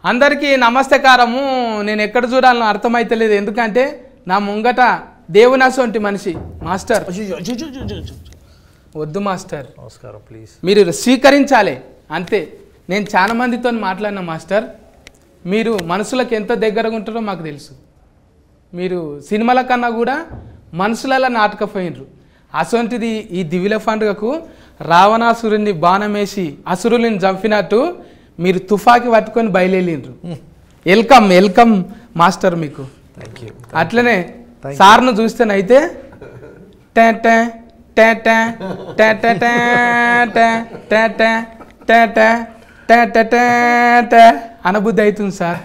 అందరికీ నమస్తకారము నేను ఎక్కడ చూడాలని అర్థమైతలేదు ఎందుకంటే నా ముంగట దేవునసొంటి మనిషి మాస్టర్ వద్దు మాస్టర్ నమస్కారం ప్లీజ్ మీరు స్వీకరించాలి అంతే నేను చాలా మందితో మాట్లాడిన మాస్టర్ మీరు మనసులకు ఎంత దగ్గరగా ఉంటారో మాకు తెలుసు మీరు సినిమాల కన్నా కూడా మనసులలో నాటకపోయినరు అసొంటిది ఈ దివిల పండుగకు రావణాసురుని బాణమేసి అసురుని చంపినట్టు మీరు తుఫాకి పట్టుకొని బయలుదేరిండ్రు వెల్కమ్ వెల్కమ్ మాస్టర్ మీకు థ్యాంక్ యూ అట్లనే Thank సార్ను చూస్తేనైతే టె టె టె టె టె టె టె టె టె టె టె టె టె టె టె టె అనబుద్ధి అవుతుంది సార్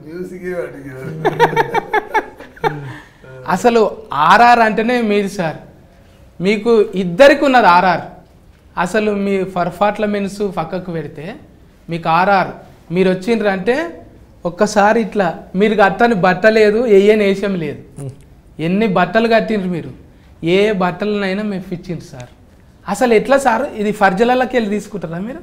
అసలు ఆర్ఆర్ అంటేనే మీది సార్ మీకు ఇద్దరికి ఉన్నది ఆర్ఆర్ అసలు మీ పర్ఫార్మెన్స్ పక్కకు పెడితే మీకు ఆర్ఆర్ మీరు వచ్చిండ్రు అంటే ఒక్కసారి ఇట్లా మీరు కట్టని బట్ట లేదు వేయని వేషం లేదు ఎన్ని బట్టలు కట్టిండ్రు మీరు ఏ బట్టలనైనా మేము ఇచ్చిండ్రు సార్ అసలు ఎట్లా సార్ ఇది ఫర్జలకి వెళ్ళి తీసుకుంటారా మీరు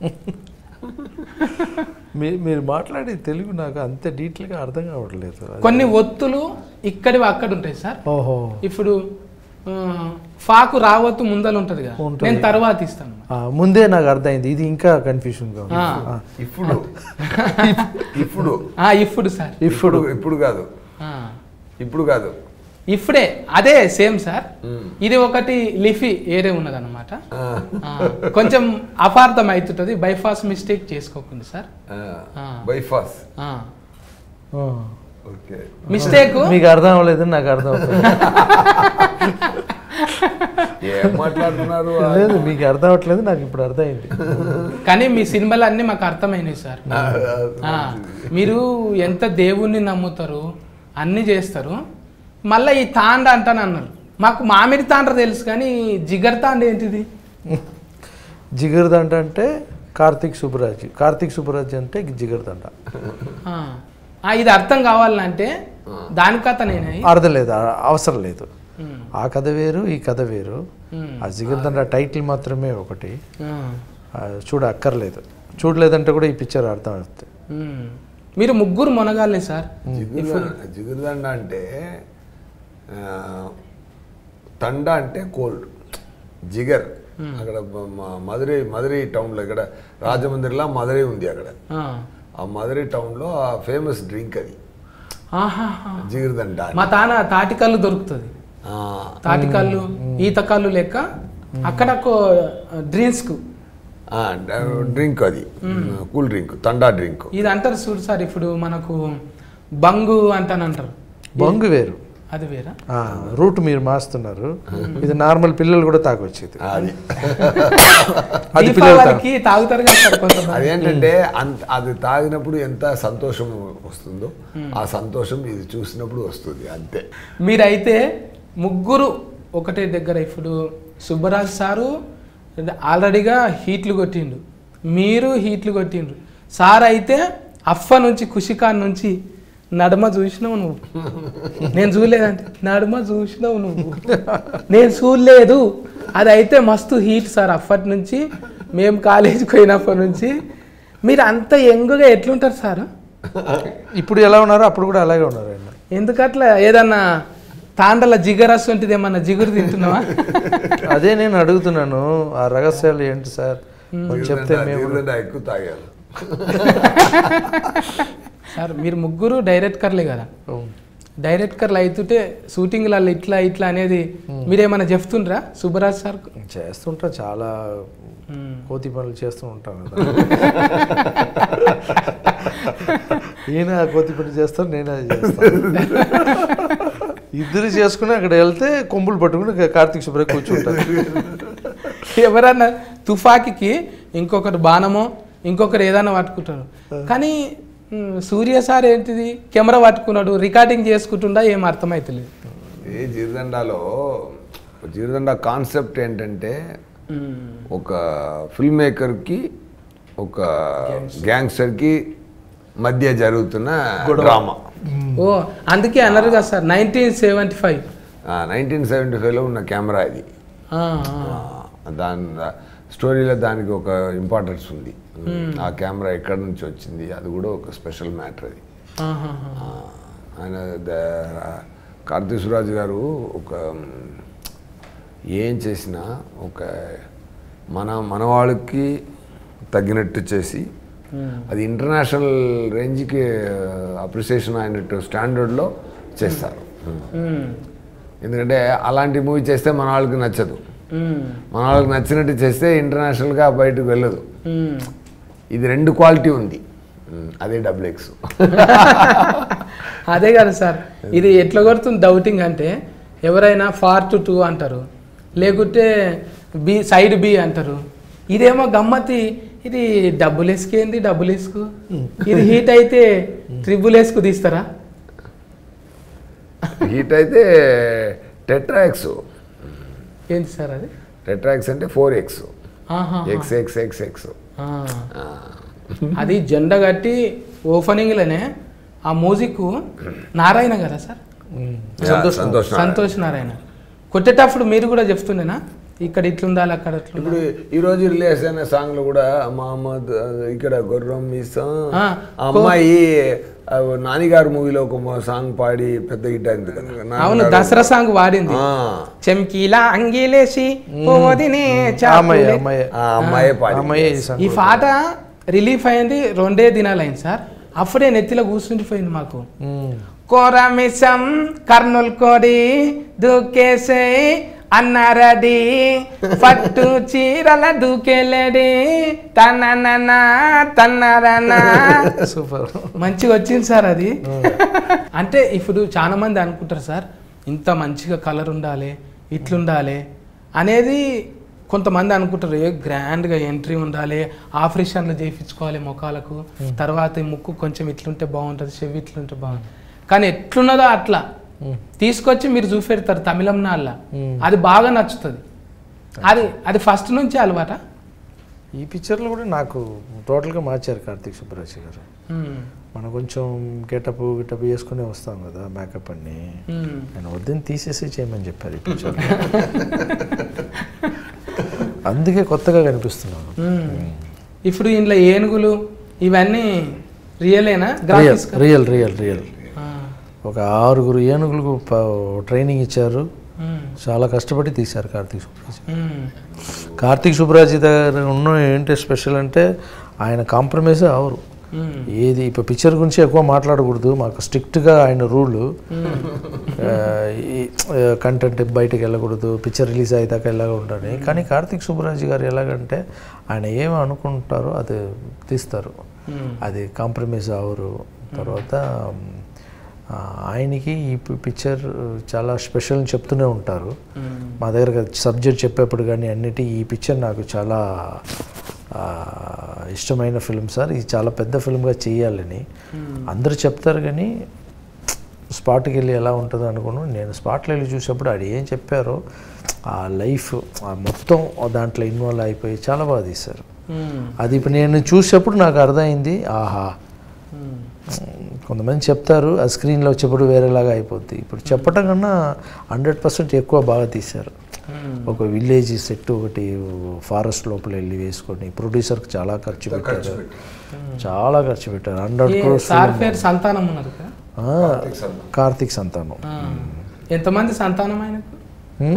మీరు మీరు మాట్లాడే తెలుగు నాకు అంత డీటెయిల్గా అర్థం కావట్లేదు అది- కొన్ని ఒత్తులు ఇక్కడివి అక్కడ ఉంటాయి సార్ ఓహో ఇప్పుడు ఆ, ఫాకు రావత్తు ముందలు ఉంటుంది కదా ఉంటది. నేను తర్వాత ఇస్తాను ఆ, ముందే నాకు అర్థమైంది ఇది ఇంకా కన్ఫ్యూషన్గా ఉంది ఆ. ఆ. ఇప్పుడు ఇప్పుడు ఆ, ఇప్పుడు సార్ ఇప్పుడు ఇప్పుడు కాదు ఆ, ఇప్పుడు కాదు ఇప్పుడే అదే సేమ్ సార్ ఇది ఒకటి లిఫీ ఏరే ఉన్నదన్నమాట ఆ, ఆ, కొంచెం అపార్థం అవుతుంటుంది బైపాస్ మిస్టేక్ చేసుకోకండి సార్ ఆ, ఆ. బైఫాస్ ఆ, ఆ. ఓకే మిస్టేక్ మీకు అర్థం అవ్వలేదు నాకు అర్థం అవుతుంది ఏం మాట్లాడుతున్నారు లేదు మీకు అర్థం అవ్వట్లేదు నాకు ఇప్పుడు అర్థమైంది కానీ మీ సినిమాలు అన్నీ మాకు అర్థమైనవి సార్ ఆ, ఆ, మీరు ఎంత దేవుణ్ణి నమ్ముతారు అన్నీ చేస్తారు మళ్ళీ ఈ తాండ అంటాను అన్నారు మాకు మామిడి తాండ్ర తెలుసు కానీ జిగర్ తాండ ఏంటిది జిగర్దండ అంటే కార్తీక్ సుబ్బరాజ్ కార్తీక్ సుబ్బరాజ్ అంటే జిగర్దండ ఆ, ఆ, ఇది అర్థం కావాలంటే దాని కథ నేనే అర్థం లేదు ఆ- అవసరం లేదు ఉమ్, ఆ కథ వేరు ఈ కథ వేరు ఉమ్, ఆ జిగర్దండ టైటిల్ మాత్రమే ఒకటి ఆ, ఆ, చూడ అక్కర్లేదు చూడలేదంటే కూడా ఈ పిక్చర్ అర్థం అవుతుంది ఉమ్. మీరు ముగ్గురు మొనగాలే సార్ జిగురుదండ జిగురుదండ అంటే ఆ, తండ అంటే కోల్డ్ జిగర్ అక్కడ మ- మ- మధురై మధురై టౌన్లో ఇక్కడ రాజమందిర్లో మధురై ఉంది అక్కడ ఆ, ఆ మధురై టౌన్లో ఆ ఫేమస్ డ్రింక్ అది ఆహాహా. జిగురుదండ అని. మా తాన తాటికల్లు దొరుకుతుంది ఆ, తాటికల్లు ఈతకల్లు లెక్క అక్కడ డ్రింక్స్కు ఆ, డ్రింక్ అది కూల్ డ్రింక్ తండా డ్రింక్ ఇది అంటారు చూడు సార్ ఇప్పుడు మనకు బంగు అంటానంటారు బంగు వేరు అది వేరా ఆ, రూట్ మీరు మాస్తున్నారు ఇది నార్మల్ పిల్లలు కూడా తాగొచ్చు ఇది అది అది పిల్లలు తాగ- దీపావళికి తాగుతారు కదా సార్ కొంతమంది అదేంటంటే అంత అది తాగినప్పుడు ఎంత సంతోషం వస్తుందో ఆ సంతోషం ఇది చూసినప్పుడు వస్తుంది అంతే మీరైతే ముగ్గురు ఒకటే దగ్గర ఇప్పుడు సుబ్బరాజు సారు ఆల్రెడీగా హీట్లు కొట్టిండు మీరు హీట్లు కొట్టిండ్రు సార్ అయితే అఫ్ఫ నుంచి ఖుషిఖాన్ నుంచి నడమ చూసినావు నువ్వు నేను చూడలేదంటే నడమ చూసినావు నువ్వు నేను చూడలేదు అది అయితే మస్తు హీట్ సార్ అప్పటి నుంచి మేము కాలేజీకి పోయినప్పటి నుంచి మీరు అంత యంగ్గా ఎట్లుంటారు సార్ ఇప్పుడు ఎలా ఉన్నారో అప్పుడు కూడా అలాగే ఉన్నారు ఆయన ఎందుకట్లా ఏదన్నా తాండల జిగరస్ వంటిది ఏమన్నా జిగురు తింటున్నావా అదే నేను అడుగుతున్నాను ఆ రహస్యాలు ఏంటి సార్ కొంచెం చెప్తే మేము జిగురుదండ ఎక్కువ తాగారు సార్ మీరు ముగ్గురు డైరెక్టర్లే కదా అవును. డైరెక్టర్లు అవుతుంటే షూటింగ్లలో ఇట్లా ఇట్లా అనేది మీరేమన్నా చెప్తుండ్రా సుబ్బరాజ్ సార్ చేస్తుంటా చాలా కోతి పనులు చేస్తూ ఉంటాను కదా ఈయన ఆ కోతి పని చేస్తాను నేను అది చేస్తాను ఇద్దరు చేసుకుని అక్కడ వెళ్తే కొమ్ములు పట్టుకుని కార్తీక్ సుబ్రహ్మ కూర్చుంటారు ఎవరన్నా తుఫాకీకి ఇంకొకరు బాణమో ఇంకొకరు ఏదైనా పట్టుకుంటారు కానీ మ్, సూర్య సార్ ఏంటిది కెమెరా పట్టుకున్నాడు రికార్డింగ్ చేసుకుంటుండా ఏం అర్థమైతలేదు ఈ జీరదండాలో జీరదండ కాన్సెప్ట్ ఏంటంటే ఒక ఫిల్మ్ మేకర్కి ఒక గ్యాంగ్స్టర్కి మధ్య జరుగుతున్న డ్రామా ఓ అందుకే అన్నారు కదా sir nineteen seventy five nineteen seventy ఫైవ్లో ఉన్న కెమెరా ఇది దాని స్టోరీలో దానికి ఒక ఇంపార్టెన్స్ ఉంది ఆ కెమెరా ఎక్కడి నుంచి వచ్చింది అది కూడా ఒక స్పెషల్ మ్యాటర్ అది ఆహాహా. ఆ, ఆయన ద- కార్తీక్ సురాజ్ గారు ఒక మ్, ఏం చేసినా ఒక మన మన వాళ్ళకి తగ్గినట్టు చేసి అది ఇంటర్నేషనల్ రేంజ్కి అప్రిసియేషన్ అయినట్టు స్టాండర్డ్లో చేస్తారు మ్మ్. ఎందుకంటే అలాంటి మూవీ చేస్తే మన వాళ్ళకి నచ్చదు మ్మ్. మన వాళ్ళకి నచ్చినట్టు చేస్తే ఇంటర్నేషనల్గా బయటకు వెళ్ళదు మ్మ్. ఇది రెండు క్వాలిటీ ఉంది మ్, అదే డబుల్ ఎక్స్ అదే కదా సార్ ఇది ఎట్లా కొడుతుంది డౌటింగ్ అంటే ఎవరైనా ఫార్ట్ టూ అంటారు లేకుంటే బి సైడ్ బి అంటారు ఇదేమో గమ్మతి ఇది డబ్బులు వేసుకేంది డబ్బులు వేసుకు ఇది హీట్ అయితే ట్రిబుల్ వేసుకు తీస్తారా హీట్ అయితే టెట్రాక్స్ ఏంటి సార్ అది టెట్రాక్స్ అంటే ఫోర్ ఎక్స్ ఆహా. ఎక్స్ ఎక్స్ ఎక్స్ ఎక్స్ ఆ. అది జెండా కట్టి ఓపెనింగ్లోనే ఆ మ్యూజిక్ నారాయణ కదా సార్ సంతోష్ సంతోష్ నారాయణ. సంతోష్ నారాయణ కొట్టేటప్పుడు మీరు కూడా చెప్తుండేనా ఇక్కడ ఇట్లుండాలి అక్కడ ఇప్పుడు ఇట్లుండాలి ఈ రోజు రిలీజ్ అయిన సాంగ్ లో కూడా మహమ్మద్ ఆ, ఇక్కడ గుర్రం మీసం ఆ, ఆ అమ్మాయి ఆ, నానిగారు మూవీలో ఒక సాంగ్ పాడి పెద్ద హిట్ అయింది కదా అవును నాన్నగారు- దసరా సాంగ్ వాడింది ఆ, చెంకీలా అంగీలేసి పోదినే అమ్మాయి చాకులే. అమ్మాయి ఆ అమ్మాయే పాడి అమ్మాయి ఈ ఈ సంగతి. పాట రిలీఫ్ అయింది రెండే దినాలైంది సార్ అప్పుడే నెత్తిలో కూర్చుండిపోయింది మాకు మ్మ్. కోరమిసం కర్నూల్ కోడి దూకేసే అన్నారడి పట్టు చీరల దూకేలేడి తన తన్నరనా సూపర్ మంచిగా వచ్చింది సార్ అది అంటే ఇప్పుడు చాలా మంది అనుకుంటారు సార్ ఇంత మంచిగా కలర్ ఉండాలి ఇట్లుండాలి అనేది కొంతమంది అనుకుంటారు ఏ గ్రాండ్గా ఎంట్రీ ఉండాలి ఆపరేషన్లు చేయించుకోవాలి ముఖాలకు తర్వాత ఈ ముక్కు కొంచెం ఇట్లుంటే బాగుంటుంది చెవి ఇట్లుంటే బాగుంటుంది కానీ ఎట్లున్నదో అట్లా తీసుకొచ్చి మీరు చూపెడతారు తమిళం నాళ్ళ అది బాగా నచ్చుతుంది అది అది ఫస్ట్ నుంచి అలవాట ఈ పిక్చర్లో కూడా నాకు టోటల్గా మార్చారు కార్తీక్ సుబ్బరాజు గారు మనం కొంచెం గెటప్ గిటప్ వేసుకునే వస్తాం కదా మేకప్ అన్ని నేను వద్దని తీసేసి చేయమని చెప్పారు ఈ పిక్చర్ అందుకే కొత్తగా కనిపిస్తున్నాను ఇప్పుడు ఇంట్లో ఏనుగులు ఇవన్నీ రియలేనా real graphics real real real ఒక ఆరుగురు ఏనుగులకు ప- ట్రైనింగ్ ఇచ్చారు చాలా కష్టపడి తీశారు కార్తీక్ సుబ్బరాజ్ కార్తీక్ సుబ్బరాజ్ దగ్గర ఉన్న ఏంటి స్పెషల్ అంటే ఆయన కాంప్రమైజ్ అవరు ఏది ఇప్పుడు పిక్చర్ గురించి ఎక్కువ మాట్లాడకూడదు మాకు స్ట్రిక్ట్గా ఆయన రూల్ కంటెంట్ బయటకు వెళ్ళకూడదు పిక్చర్ రిలీజ్ అయ్యేదాకా ఎలాగ ఉండాలి కానీ కార్తీక్ సుబ్బరాజు గారు ఎలాగంటే ఆయన ఏమి అనుకుంటారో అది తీస్తారు అది కాంప్రమైజ్ అవరు తర్వాత ఆ, ఆయనకి ఈ పి- పిక్చర్ చాలా స్పెషల్ అని చెప్తూనే ఉంటారు మా దగ్గర సబ్జెక్ట్ చెప్పేప్పుడు కానీ అన్నిటి ఈ పిక్చర్ నాకు చాలా ఆ, ఇష్టమైన ఫిల్మ్ సార్ ఇది చాలా పెద్ద ఫిల్మ్గా చేయాలని అందరూ చెప్తారు కానీ స్పాట్కి వెళ్ళి ఎలా ఉంటుందో అనుకున్నాను నేను స్పాట్లో వెళ్ళి చూసేప్పుడు అది ఏం చెప్పారో ఆ లైఫ్ ఆ మొత్తం దాంట్లో ఇన్వాల్వ్ అయిపోయి చాలా బాగా తీశారు అది ఇప్పుడు నేను చూసేప్పుడు నాకు అర్థమైంది ఆహా కొంతమంది చెప్తారు ఆ స్క్రీన్లో వచ్చేప్పుడు వేరేలాగా అయిపోద్ది ఇప్పుడు చెప్పటం కన్నా హండ్రెడ్ పర్సెంట్ ఎక్కువ బాగా తీశారు ఒక విలేజ్ సెట్ ఒకటి ఫారెస్ట్ లోపల వెళ్ళి వేసుకొని ప్రొడ్యూసర్కి చాలా ఖర్చు పెట్టారు చాలా ఖర్చు పెట్టారు హండ్రెడ్ క్రోర్స్ సార్ పేరు సంతానం ఉన్నారు కదా కార్తీక్ సంతానం ఆ. ఎంతమంది సంతానం ఆయనకు హ్మ్?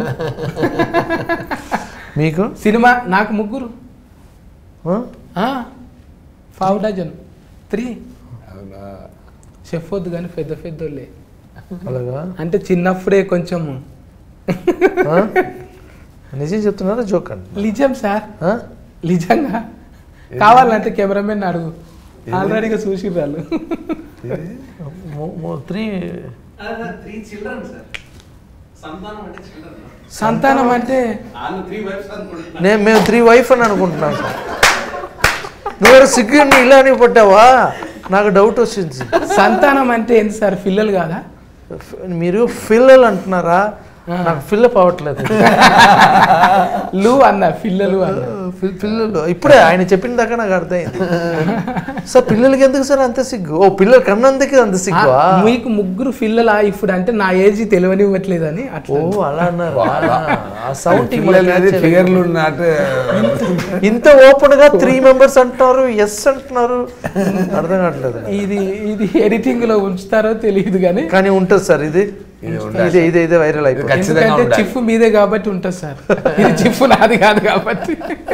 మీకు సినిమా నాకు ముగ్గురు ఆ? ఆ, ఫైవ్ డజన్ త్రీ అవునా చెప్పొద్దు కానీ పెద్ద పెద్దోళ్ళే అలాగా అంటే చిన్నప్పుడే కొంచెం ఆ? నిజం చెప్తున్నారా జోక్ అండి నిజం సార్ ఆ? నిజంగా కావాలంటే కెమెరామెన్ అడుగు ఆల్రెడీగా చూసి వాళ్ళు మో- మో- త్రీ త్రీ చిల్డ్రన్ సార్ సంతానం అంటే చిల్డ్రన్ సంతానం అంటే వాళ్ళు త్రీ వైఫ్స్ అనుకుంటున్నారు నేను మేము త్రీ వైఫ్ అని అనుకుంటున్నాం సార్ నువ్వు సిగ్గు ఇలానే పట్టావా నాకు డౌట్ వచ్చింది సంతానం అంటే ఏంటి సార్ పిల్లలు కాదా మీరు పిల్లలు అంటున్నారా నాకు ఫిల్లప్ అవ్వట్లేదు లు అన్న పిల్లలు అన్న పిల్- పిల్లలు ఇప్పుడే ఆయన చెప్పిన దాకా నాకు అర్థమైంది సార్ పిల్లలకి ఎందుకు సార్ అంత సిగ్గు ఓ పిల్లలు కన్నందుకే అంత సిగ్గు ఆ, మీకు ముగ్గురు పిల్లలా ఇప్పుడు అంటే నా ఏజ్ తెలియనివ్వట్లేదని ఓ అట్లా అలా అన్నారు ఆ సౌండ్ పిల్లలు అనేది ఫిగర్లు ఉన్నట్టు ఇంత ఓపెన్ గా త్రీ మెంబర్స్ అంటున్నారు ఎస్ అంటున్నారు అర్థం కావట్లేదు ఇది ఇది ఎడిటింగ్ లో ఉంచుతారో తెలియదు కానీ కానీ ఉంటుంది సార్ ఇది ఇదే ఇదే ఇదే వైరల్ అయిపోయింది ఖచ్చితంగా ఎందుకంటే ఉండాలి. చిఫ్ మీదే కాబట్టి ఉంటుంది సార్ ఇది చిఫ్ నాది కాదు కాబట్టి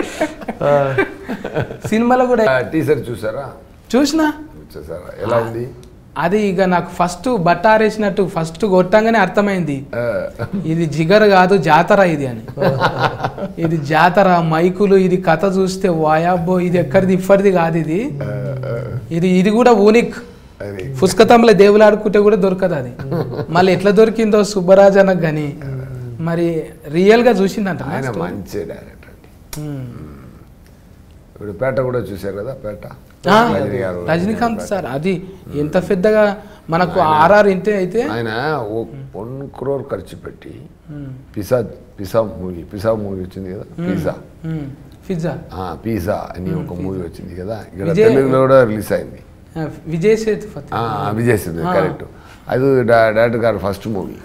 సినిమాలో కూడా టీచర్ చూసారా చూసినా చూసారా ఎలా ఉంది అది ఇక నాకు ఫస్ట్ బట్ట ఆరేసినట్టు ఫస్ట్ కొట్టంగానే అర్థమైంది ఆ, ఇది జిగర్ కాదు జాతర ఇది అని ఇది జాతర మైకులు ఇది కథ చూస్తే వాయాబ్బో ఇది ఎక్కడిది ఇప్పటిది కాదు ఇది ఇది ఇది కూడా ఊనిక్ అది పుస్తకంలో దేవులు ఆడుకుంటే కూడా దొరకదు అది మళ్ళీ ఎట్లా దొరికిందో సుబ్బరాజ్ అనకు కానీ మరి రియల్ గా చూసిందంట ఆయన మంచి డైరెక్టర్ అండి ఇప్పుడు పేట కూడా చూశారు కదా పేట ఆ, రజనీ గారు రజనీకాంత్ సార్ అది ఎంత పెద్దగా మనకు ఆర్ఆర్ ఇంటే అయితే ఆయన వన్ క్రోర్ ఖర్చు పెట్టి ఉమ్, పిసా పిసా మూవీ పిసా మూవీ వచ్చింది కదా పిజ్జా ఉమ్, పిజ్జా ఆ, పిజ్జా అని ఒక మూవీ వచ్చింది కదా ఇక్కడ విజయ్- తెలుగులో కూడా రిలీజ్ అయింది ఆ, విజయ్ సేతుపతి ఆ, విజయ్ సేతుపతి కరెక్ట్ అది డా- డైరెక్టర్ గారు ఫస్ట్ మూవీ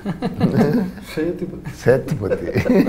సేతుపతి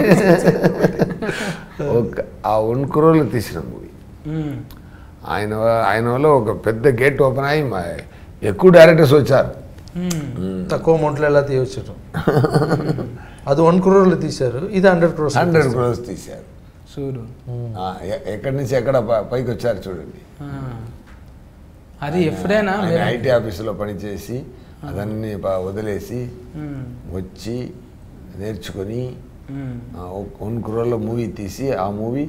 ఒక ఆ వన్ క్రోర్లు తీసిన మూవీ ఉమ్, ఆయన ఆయన వల్ల ఒక పెద్ద గేట్ ఓపెన్ అయ్యి మా- ఎక్కువ డైరెక్టర్స్ వచ్చారు ఉమ్, తక్కువ అమౌంట్లో ఎలా తీయవచ్చు అది వన్ క్రోర్లు తీశారు ఇది హండ్రెడ్ క్రోర్స్ హండ్రెడ్ క్రోర్స్ తీశారు చూడు ఆ, ఎ- ఎక్కడి నుంచి ఎక్కడ ప- పైకి వచ్చారు చూడండి ఆ. అది ఎప్పుడైనా ఆయన మీరు- ఐటీ ఆఫీసులో పనిచేసి అదన్నీ ప- వదిలేసి ఉమ్, వచ్చి నేర్చుకొని ఉమ్, ఆ, ఒక వన్ క్రోర్ల మూవీ తీసి ఆ మూవీ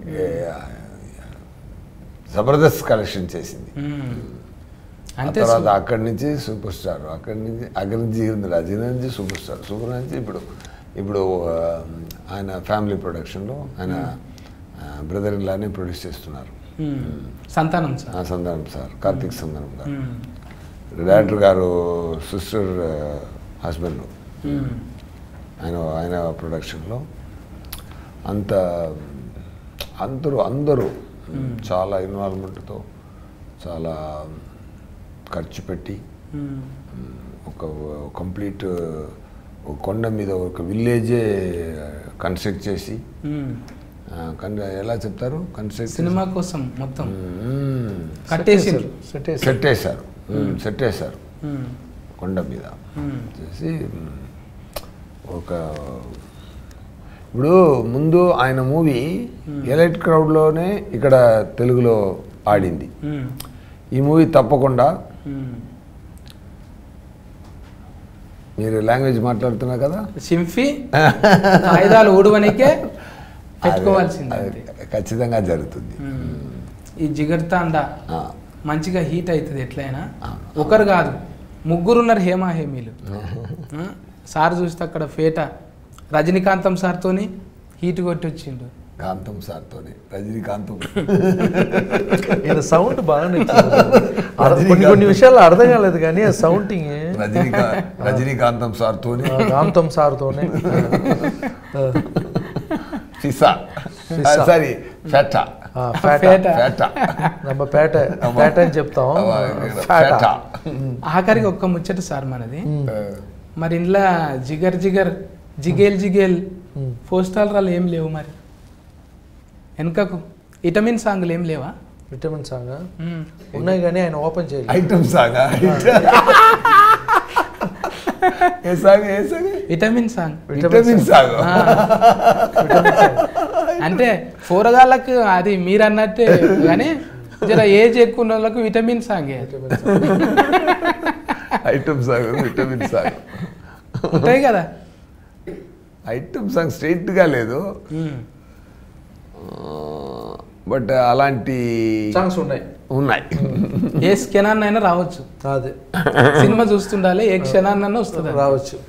జబర్దస్త్ కలెక్షన్ చేసింది ఉమ్. ఆ అంతే తర్వాత అక్కడి నుంచి సూపర్ స్టార్ అక్కడి నుంచి అక్కడి నుంచి జిగింద్రాజ్ జిగింద్రాజ్ నుంచి సూపర్ స్టార్ సూపర్ నుంచి ఇప్పుడు ఇప్పుడు ఆ, ఆయన ఫ్యామిలీ ప్రొడక్షన్లో ఆయన బ్రదర్ ఇన్ లానే ప్రొడ్యూస్ చేస్తున్నారు ఉమ్, సంతానం సార్ ఆ సందర్భం సార్ కార్తీక్ సందర్భం గారు ఉమ్, డైరెక్టర్ గారు సిస్టర్ హస్బెండ్ ఉమ్, ఆయన ఆయన ప్రొడక్షన్లో అంత అందరూ అందరూ చాలా ఇన్వాల్వ్మెంట్తో చాలా ఖర్చు పెట్టి ఉమ్, ఒక కంప్లీట్ ఒక కొండ మీద ఒక విలేజే కన్స్ట్రక్ట్ చేసి ఉమ్. ఆ, కన్- ఎలా చెప్తారు కన్స్ట్రక్ట్ సినిమా కోసం మొత్తం మ్మ్. కట్టేసిండ్రు సెట్ సెట్ వేశారు మ్మ్. సెట్ వేశారు ఉమ్, కొండ మీద ఉమ్, చేసి మ్, ఒక ఇప్పుడు ముందు ఆయన మూవీ ఎలైట్ క్రౌడ్లోనే ఇక్కడ తెలుగులో ఆడింది ఉమ్, ఈ మూవీ తప్పకుండా ఉమ్. మీరు లాంగ్వేజ్ మాట్లాడుతున్నారు కదా సింఫి ఆయుధాలు ఊడవనికే పెట్టుకోవాల్సిందే అది ఖచ్చితంగా జరుగుతుంది ఉమ్. ఈ జిగర్తాండ ఆ, మంచిగా హీట్ అవుతుంది ఎట్లయినా ఒకరు కాదు ముగ్గురు ఉన్నారు హేమా హేమీలు ఆ, సార్ చూస్తే అక్కడ ఫేట రజనీకాంతం సార్తోని హీట్ కొట్టి వచ్చిండు కాంతం సార్తోనే రజనీకాంతం ఈయన సౌండ్ బాగా నచ్చింది అర్థం- కొన్ని కొన్ని విషయాలు అర్థం కాలేదు కానీ ఆ సౌండింగ్ రజనీకా రజనీకాంతం సార్తోనే కాంతం సార్తోనే ఫిసా ఫిసా. సారీ ఫెటా ఆ, ఫేట ఫేట. ఫెటా నమ్మ పేట పేట అని చెప్తాం ఫేట ఫెటా ఆఖరికి ఒక్క ముచ్చట సార్ మనది మరి ఇంట్లో జిగర్ జిగర్ జిగేల్ జిగేల్ పోస్టాల్ రాళ్ళు ఏం లేవు మరి వెనుకకు విటమిన్ సాంగ్లు ఏం లేవా విటమిన్ సాంగ్ ఉమ్. ఉన్నాయి కానీ ఆయన ఓపెన్ చేయలేదు ఐటమ్ సాంగ్ ఏ సాంగ్ ఏ song vitamin song vitamin song ఆ. అంటే కూరగాళ్ళకు అది మీరు అన్నట్టే కానీ జర ఏజ్ ఎక్కువ ఉన్న వాళ్ళకు విటమిన్ సాంగే ఐటమ్ సాంగ్ విటమిన్ సాంగ్ ఉంటాయి కదా ఐటమ్ సాంగ్ స్ట్రైట్ గా లేదు ఉమ్. బట్ అలాంటి సాంగ్స్ ఉన్నాయి ఉన్నాయి ఏ క్షణాన్నైనా రావచ్చు అదే సినిమా చూస్తుండాలి ఏ క్షణాన్నైనా వస్తుంది అది. రావచ్చు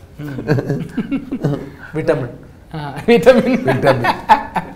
విటమిన్ ఆ, విటమిన్ విటమిన్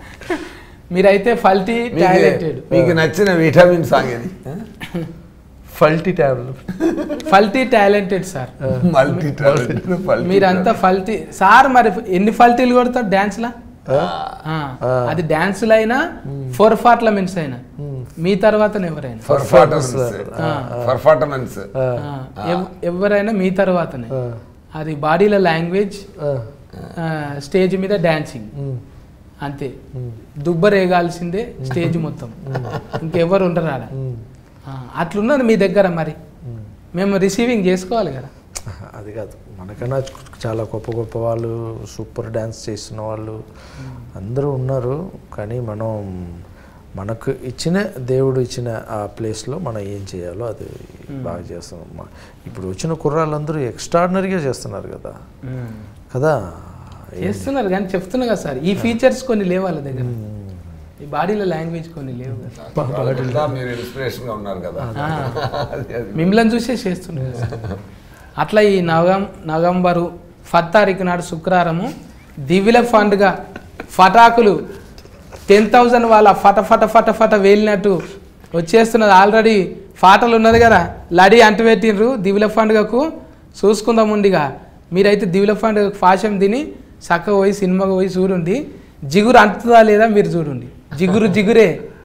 మీరైతే ఫల్టీ టాలెంటెడ్ మీకు నచ్చిన విటమిన్ సాంగ్ ఇది ఫల్టీ ట్యాబ్లెట్ ఫల్టీ టాలెంటెడ్ సార్ మల్టీ టాలెంట్ మీరంతా ఫల్టీ సార్ మరి ఎన్ని ఫల్టీలు కొడతారు డాన్స్లా అది డాన్సులు అయినా ఫోర్ పార్లమెంట్స్ అయినా మీ తర్వాతనే ఎవరైనా పర్ఫార్మెన్స్ పర్ఫార్మెన్స్ ఆ, ఎవ్- ఎవరైనా మీ తర్వాతనే అది బాడీలో లాంగ్వేజ్ స్టేజ్ మీద డాన్సింగ్ అంతే దుబ్బరేగాల్సిందే స్టేజ్ మొత్తం ఇంకెవరు ఉండరు ఆడ ఆ, అట్లున్నది మీ దగ్గర మరి మేము రిసీవింగ్ చేసుకోవాలి కదా అది కాదు మనకన్నా చాలా గొప్ప గొప్ప వాళ్ళు సూపర్ డ్యాన్స్ చేస్తున్న వాళ్ళు అందరూ ఉన్నారు కానీ మనం మనకు ఇచ్చిన దేవుడు ఇచ్చిన ఆ ప్లేస్లో మనం ఏం చేయాలో అది బాగా చేస్తున్నాం మ- ఇప్పుడు వచ్చిన కుర్రాళ్ళందరూ ఎక్స్ట్రాడినరీగా చేస్తున్నారు కదా కదా చేస్తున్నారు కానీ చెప్తున్నా కదా సార్ ఈ ఫీచర్స్ కొన్ని లేవు వాళ్ళ దగ్గర ఈ బాడీలో లాంగ్వేజ్ కొన్ని లేవు కదా మీరు ఇన్స్పిరేషన్ గా ఉన్నారు కదా ఆ. అది అది మిమ్మల్ని చూసే చేస్తున్నారు కదా సార్. అట్లా ఈ నవం నవంబరు పది తారీఖు నాడు శుక్రవారము దివిల ఫండ్గా ఫటాకులు టెన్ థౌజండ్ వాళ్ళ ఫట ఫట ఫట ఫట వేలినట్టు వచ్చేస్తున్నది ఆల్రెడీ పాటలు ఉన్నది కదా లడి అంటుపెట్టిండ్రు దివిల పండుగకు చూసుకుందాం ఉండిగా మీరైతే దివిల పండుగ ఫాషం తిని చక్కగా పోయి సినిమాకి పోయి చూడండి జిగురు అంటుతుందా లేదా మీరు చూడండి జిగురు జిగురే